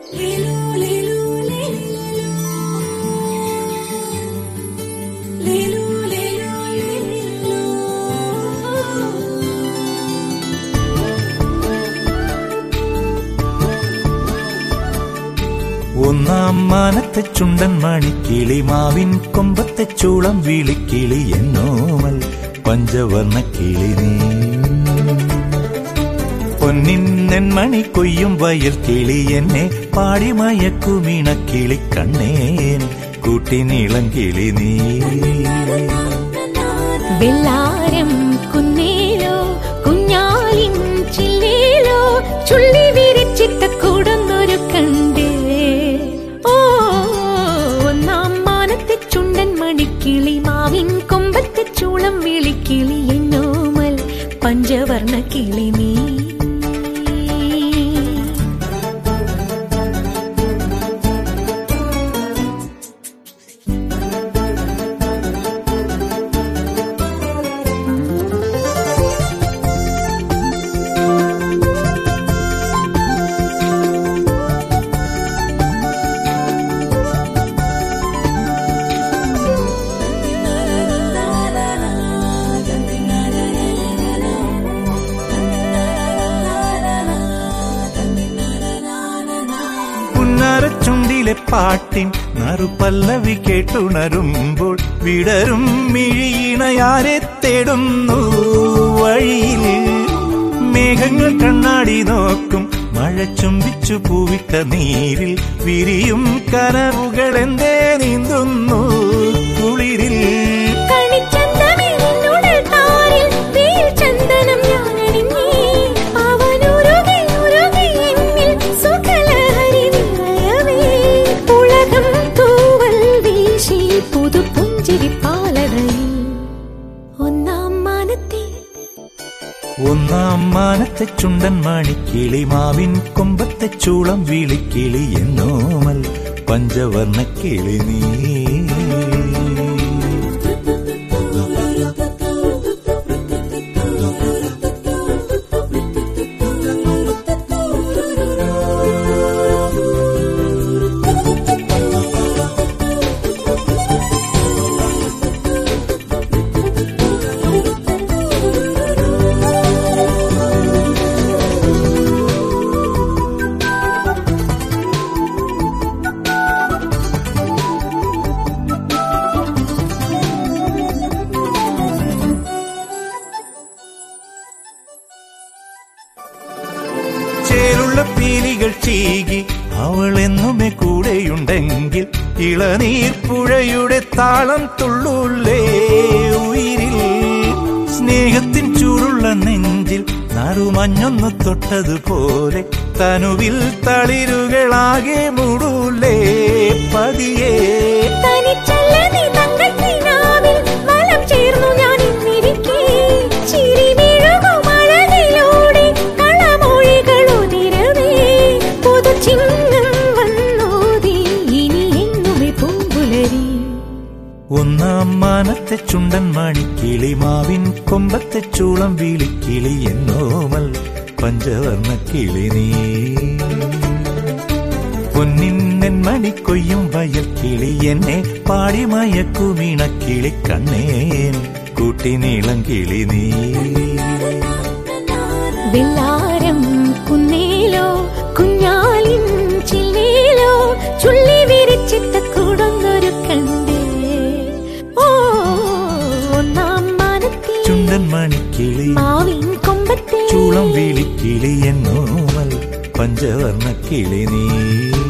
ഒന്നാം മാനത്തെ ചുണ്ടൻ മണിക്കിളി മാവിൻ കൊമ്പത്തെ ചൂളം വിളിക്കിളി എന്നോമൽ പഞ്ചവർണ്ണ കിളി നീ പൊന്നിന്നൻ മണി കൊയ്യും വയൽ കിളി എന്നെ പാടിമയക്കുമീണ കിളി കണ്ണേൻ കൂട്ടിനീളം കിളി നീ വെള്ളാരം കുന്നേലോ കുഞ്ഞാലിൻ ചില്ലേലോ ചുള്ളി വിരിച്ചിട്ട കൂടുന്നൊരു കണ്ട് ഓ ഒന്നാം മാനത്തെ ചുണ്ടൻ മണിക്കിളി മാവിൻ കൊമ്പത്തെ ചൂളം വിളിക്കിളി എന്നോമൽ പഞ്ചവർണ്ണ കിളി നീ പുന്നാരച്ചുണ്ടിലെ പാട്ടിൻ നറുപല്ലവി കേട്ടുണരുമ്പോൾ വിടരും മിഴിയിണയാരെ തേടുന്നു വഴിയിൽ മേഘങ്ങൾ കണ്ണാടി നോക്കും മഴ ചുംബിച്ചു പൂവിട്ട നീരിൽ വിരിയും കനവുകൾ എന്തേ നീന്തുന്നു കുളിരിൽ കണിച്ചന്തമിന്നുടൽ താരിൽ വീൽ ചന്ദനം ഞാനണിഞ്ഞേ. അവനുരുകി ഉരുകി എന്നിൽ സുഖലഹരി നിറയവേ. ഉലകം തൂവൽ വീശി പുതുപുഞ്ചിരിപ്പാലകളിൽ. ഒന്നാം മാനത്തെ ഒന്നാം മാനത്തെ ചുണ്ടൻ മണിക്കിളി മാവിൻ കൊമ്പത്തെ ചൂളം വിളിക്കിളി എന്നോമൽ പഞ്ചവർണ്ണ കിളി നീ ചേരുള്ള പീലികൾ ചീകി അവൾ എന്നുമേ കൂടെയുണ്ടെങ്കിൽ ഇളനീർ പുഴയുടെ താളം തുള്ളൂലേ ഉയിരിൽ സ്നേഹത്തിൻ ചൂടുള്ള നെഞ്ചിൽ നറുമഞ്ഞൊന്ന് തൊട്ടതുപോലെ തനുവിൽ തളിരുകളാകെ മൂടൂലേ പതിയേ തനിച്ചല്ല നീ തങ്കത്തിനാവിൽ വലം ചേർന്നു ഞാൻ ഇന്നിരിക്കേ. ചിരി വീഴുകും അഴകിലൂടെ കളമൊഴികൾ ഉതിരവേ. പുതുചിഹ്നം വന്നോതി ഇനി എന്നുമേ പൂങ്കുലരി ഒന്നാം മാനത്തെ ചുണ്ടൻ മണിക്കിളി മാവിൻ കൊമ്പത്തെ ചൂളം വിളിക്കിളി എന്നോമൽ പഞ്ചവർണ്ണ കിളി നീ പൊന്നിന്നൻ മണിക്കൊയ്യും വയൽ കിളി എന്നെ പാടിമയക്കുമീണ കിളി കണ്ണേൻ കൂട്ടിനീളം കിളി നീ വെള്ളാരം കുന്നേലോ കുഞ്ഞാലിൻ ചില്ലേലോ ചുള്ളി വിരിച്ചിട്ട കൂടുന്നൊരു കണ്ട് ഓ ഒന്നാം മാനത്തെ ചുണ്ടൻ മണിക്കിളി മാവിൻ കൊമ്പത്തെ ചൂളം വിളിക്കിളി എന്നോമൽ പഞ്ചവർണ്ണ കിളി നീ